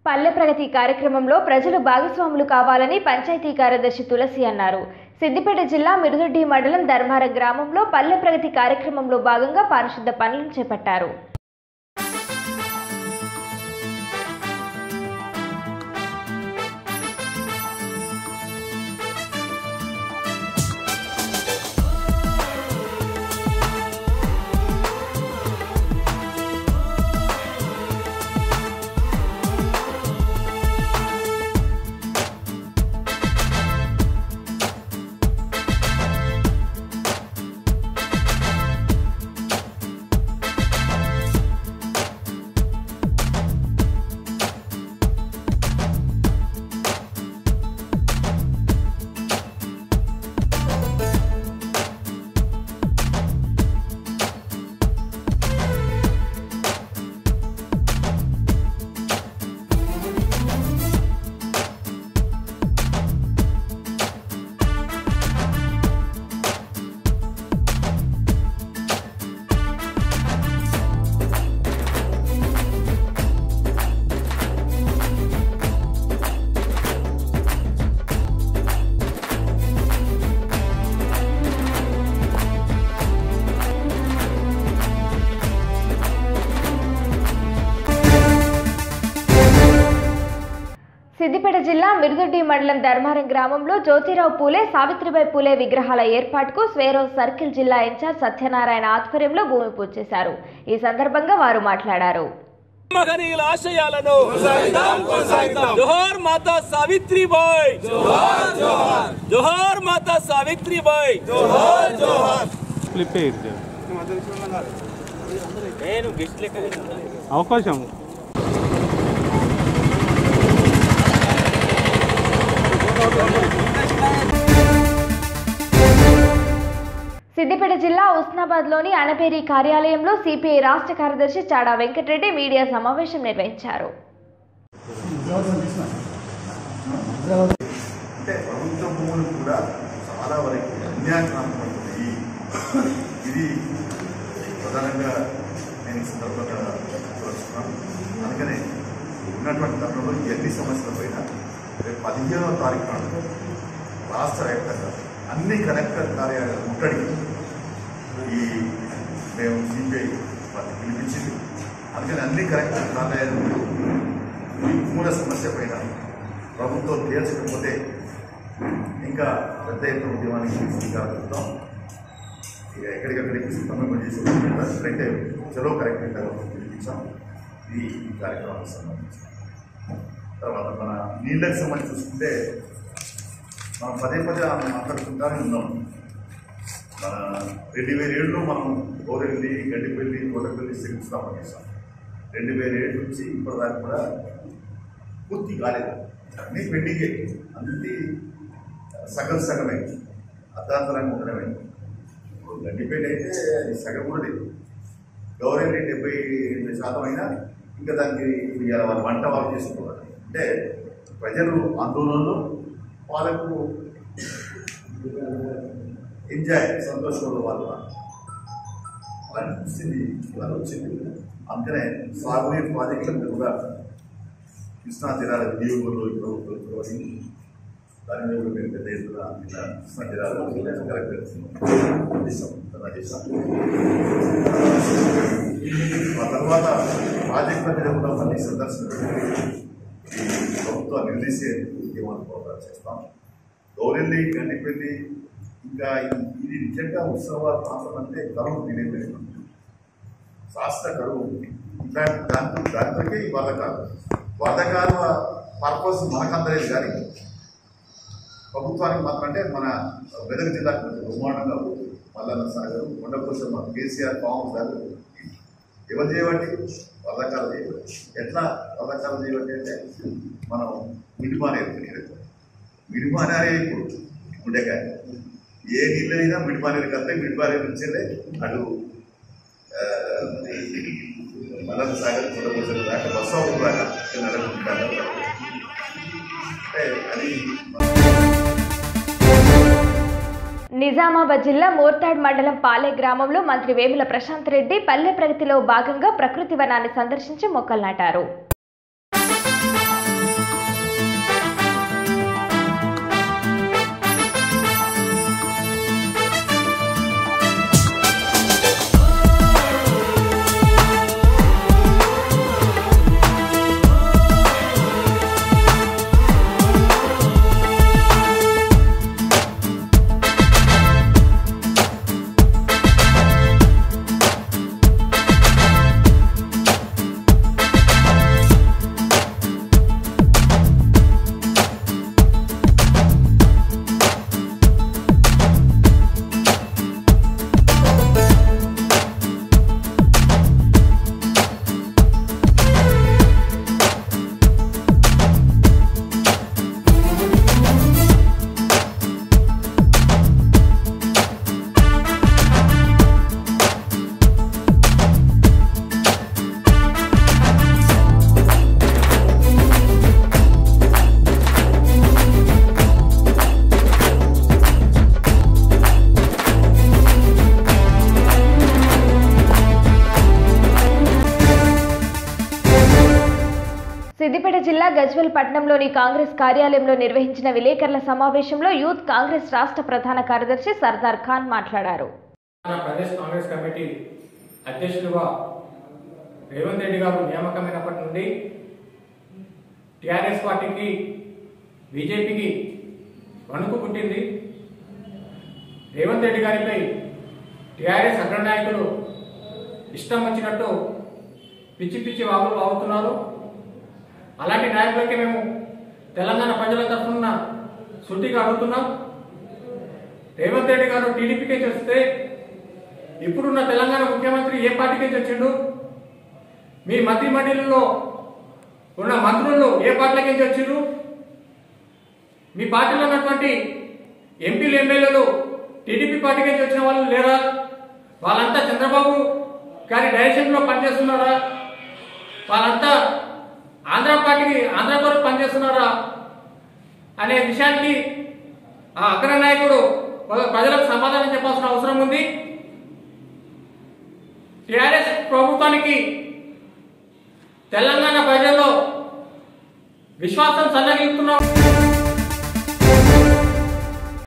పల్లె ప్రగతి కార్యక్రమంలో ప్రజలు భాగస్వాములు కావాలని పంచాయతీ కార్యదర్శి తులసి అన్నారు సిద్దిపేట జిల్లా మిరుదొడ్డి మండలం ధర్మారం గ్రామంలో పల్లె ప్రగతి కార్యక్రమంలో భాగంగా పారిశుద్ధ పనులను చేపట్టారు సిద్దిపేట జిల్లా మిరుదొడ్డి మండలం ధర్మారం గ్రామంలో జ్యోతిరావు పూలే సావిత్రిబాయి పూలే విగ్రహాల ఏర్పాటుకు స్వేరో సర్కిల్ జిల్లా ఇన్ఛార్జ్ సత్యనారాయణ ఆధ్వర్యంలో భూమి పూజ చేశారు ఈ సందర్భంగా వారు మాట్లాడారు మహనీయుల ఆశయాలను జోహార్ మాతా సావిత్రిబాయ్ జోహార్ మాతా సావిత్రిబాయ్ ఫ్లిప్ అయ్యింది నేను గెస్ట్ లెక్క అవకాశం సిద్దిపేట జిల్లా ఉస్నాబాద్లోని అనపేరి కార్యాలయంలో సిపిఐ రాష్ట్ర కార్యదర్శి చాడా వెంకటరెడ్డి మీడియా సమావేశం నిర్వహించారు అంటే ప్రభుత్వ భూములు కూడా చాలా వరకు అన్యాక్రాంతమవుతుంది ఇది ప్రధానంగా నేను ఈ సందర్భంగా చెప్పదలుచుకున్నాను అందుకనే ఉన్నటువంటి తరుణంలో ఎన్ని సమస్యల పైన రేపు పదిహేనవ తారీఖు నాడు రాష్ట్ర వ్యాప్తంగా అన్ని కలెక్టర్ కార్యాలయాలు ముట్టడికి ఈ మేము సిపిఐ వాటిని పిలిపించింది అందుకని అన్ని కలెక్టర్ కార్యాలయాలు ఈ మూల సమస్య పైన ప్రభుత్వం తేల్చకపోతే ఇంకా పెద్ద ఎత్తున ఉద్యమానికి శ్రీకారం చుడతాం ఇక ఎక్కడికక్కడికి సమన్వయం చేసి ఎక్కడైతే చలో కరెక్ట్ పిలిపించాం ఇది ఈ కార్యక్రమానికి సంబంధించి తర్వాత మన నీళ్ళకి సంబంధించి చూసుకుంటే మనం పదే పదే మాట్లాడుకుంటానే ఉన్నాం మన రెండు వేల ఏడులో మనం గోరెల్లి గడ్డిపల్లి కోటపల్లి శంకుస్థాపన చేసాం రెండు వేల ఏడు నుంచి ఇప్పటిదాకా కూడా పూర్తి కాలేదు అన్నీ పెండింగే అన్ని సగం సగమే అర్ధాంతరంగా ఉండడమే ఇప్పుడు గడ్డిపేట అయితే అది సగం కూడా లేదు గవర్నమెంట్ డెబ్బై ఎనిమిది శాతం అయినా ఇంకా దానికి ఇవాళ వాళ్ళు వంట వాళ్ళు చేసుకున్నారు అంటే ప్రజలు ఆందోళనలో వాళ్ళకు ఎంజాయ్ సంతోషంలో వాళ్ళు అలా అనిపిస్తుంది ఇవాళ వచ్చింది అందుకనే సాగునీరు ప్రాజెక్టులకు కూడా కృష్ణా జిల్లాల వినియోగంలో ఈ ప్రభుత్వం చొరవని దాని మీద కూడా మేము పెద్ద ఎత్తున ఇలా కృష్ణా జిల్లాలో కలెక్టర్ చేసాం ధర్నా చేసాం ఆ తర్వాత ప్రాజెక్టుల మీద కూడా మళ్ళీ సందర్శన పెట్టి ఈ ప్రభుత్వ నిర్దేశే ఉద్యమాలు ప్రోగ్రాం చేస్తాం గౌరెల్లి గండిపల్లి ఇంకా ఈ- ఇది నిజంగా ఉత్సవ ప్రాంతం అంటే కరువు తినేది శాస్త్ర కరువు ఇట్లాంటి దాంతో దాంతోకే ఈ వరదకాలు వరదకాల పర్పస్ మనకందలేదు కానీ ప్రభుత్వానికి మాత్రం అంటే మన మెదక్ జిల్లాకు బ్రహ్మాండంగా మల్లన్న సాగర్ కొండకోసం మన కేసీఆర్ ఫామ్ సార్ ఎవరు చేయబట్టి వరదకాలు చేయబట్టి ఎట్లా వరదకాలు చేయబట్టి అంటే మనం మిడిమానేరు మిడిమానే ఇప్పుడు గుండెకాయ ఏ నీళ్ళు అయినా మిడిమానేరు కడితే మిడిమానేరు నుంచెల్లే అటు ఆ, మల్లన్న సాగర్ కొండకోసం దాకా బస్సు అవుతుంది దాకా నడుపుకుంటారు అంటే అది నిజామాబాద్ జిల్లా మోర్తాడ్ మండలం పాలె గ్రామంలో మంత్రి వేముల ప్రశాంత్ రెడ్డి పల్లె ప్రగతిలో భాగంగా ప్రకృతి వనాన్ని సందర్శించి మొక్కలు నాటారు సిద్దిపేట జిల్లా గజ్వెల్ పట్టణంలోని కాంగ్రెస్ కార్యాలయంలో నిర్వహించిన విలేకరుల సమావేశంలో యూత్ కాంగ్రెస్ రాష్ట్ర ప్రధాన కార్యదర్శి సర్దార్ ఖాన్ మాట్లాడారు తెలంగాణ ప్రదేశ్ కాంగ్రెస్ కమిటీ అధ్యక్షులుగా రేవంత్ రెడ్డి గారు నియామకమైనప్పటి నుండి టిఆర్ఎస్ పార్టీకి బీజేపీకి వణుకు పుట్టింది రేవంత్ రెడ్డి గారిపై టిఆర్ఎస్ అగ్రనాయకులు ఇష్టం వచ్చినట్టు పిచ్చి పిచ్చి వాగులు వాగుతున్నారు అలాంటి నాయకులకి మేము తెలంగాణ ప్రజల తరఫున శుద్ధిగా అడుగుతున్నాం రేవంత్ రెడ్డి గారు టీడీపీకే చేస్తే ఇప్పుడున్న తెలంగాణ ముఖ్యమంత్రి ఏ పార్టీకే వచ్చిండు మీ మంత్రి మండలిలో ఉన్న మంత్రులు ఏ పార్టీలకి వచ్చిండ్రు మీ పార్టీలో ఉన్నటువంటి ఎంపీలు ఎమ్మెల్యేలు టీడీపీ పార్టీకి వచ్చిన వాళ్ళు లేరా వాళ్ళంతా చంద్రబాబు గారి డైరెక్షన్లో పనిచేస్తున్నారా వాళ్ళంతా ఆంధ్ర పార్టీకి ఆంధ్ర కొరకు పనిచేస్తున్నారా అనే విషయానికి ఆ అగ్రనాయకుడు ప్రజలకు సమాధానం చెప్పాల్సిన అవసరం ఉంది టిఆర్ఎస్ ప్రభుత్వానికి తెలంగాణ ప్రజల్లో విశ్వాసం సన్నగిలుతున్నాం